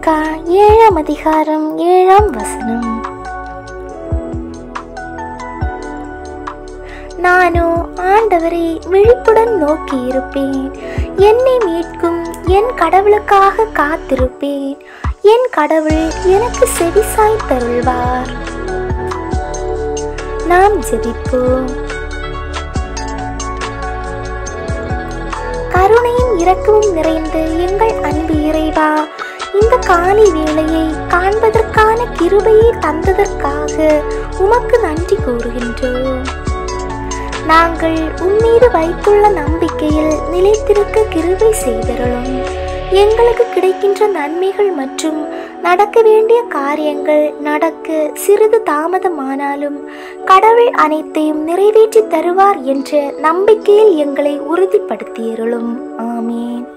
லூக்கா ஏழாம் அதிகாரம் ஏழாம் வசனம் நானோ ஆண்டவரை விழிப்புடன் நோக்கி இருப்பேன் என்னை மீட்கும் என் கடவுளுக்காக காத்திருப்பேன் என் கடவுள் எனக்கு செவிசாய் தருள்வார் நாம் ஜெபிப்போம் கருணையும் இரக்கமும் நிறைந்த எங்கள் அன்பு இறைவா இந்த காலை வேளையை காண்பதற்கான கிருபையை தந்ததற்காக உமக்கு நன்றி கூறுகின்றோம் நாங்கள் உம்மீது வைத்துள்ள நம்பிக்கையில் நிலைத்திருக்க கிருபை செய்தருளும் எங்களுக்கு கிடைக்கின்ற நன்மைகள் மற்றும் நடக்க வேண்டிய காரியங்கள் நடக்க சிறிது தாமதமானாலும் கடவுள் அனைத்தையும் நிறைவேற்றி தருவார் என்ற நம்பிக்கையில் எங்களை உறுதிப்படுத்தியருளும் ஆமேன்